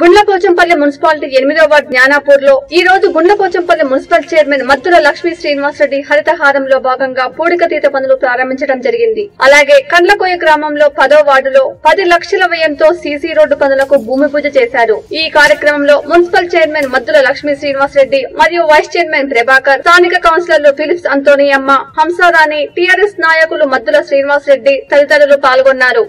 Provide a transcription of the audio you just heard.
Gundlapochampally municipality ఎనిమిదో ward Gnanapur లో ఈ రోజు గుండ్లపోచంపల్లి మున్సిపల్ చైర్మన్ మద్దుల లక్ష్మీ శ్రీనివాసరెడ్డి హరితహారంలో భాగంగా పూడికతీత పనులు ప్రారంభించడం జరిగింది అలాగే కండ్లకోయ గ్రామంలో పదో వార్డులో పది లక్షల వ్యయంతో సీసీ రోడ్డు పనులకు భూమి పూజ చేశారు ఈ కార్యక్రమంలో మున్సిపల్ చైర్మన్ మద్దుల లక్ష్మీ శ్రీనివాసరెడ్డి మరియు వైస్ చైర్మన్ ప్రభాకర్ స్థానిక కౌన్సిలర్లు ఫిలిప్స్ అంతోనియమ్మ హంసారాణి టీఆర్ఎస్ నాయకులు మద్దుల శ్రీనివాసరెడ్డి తదితరులు పాల్గొన్నారు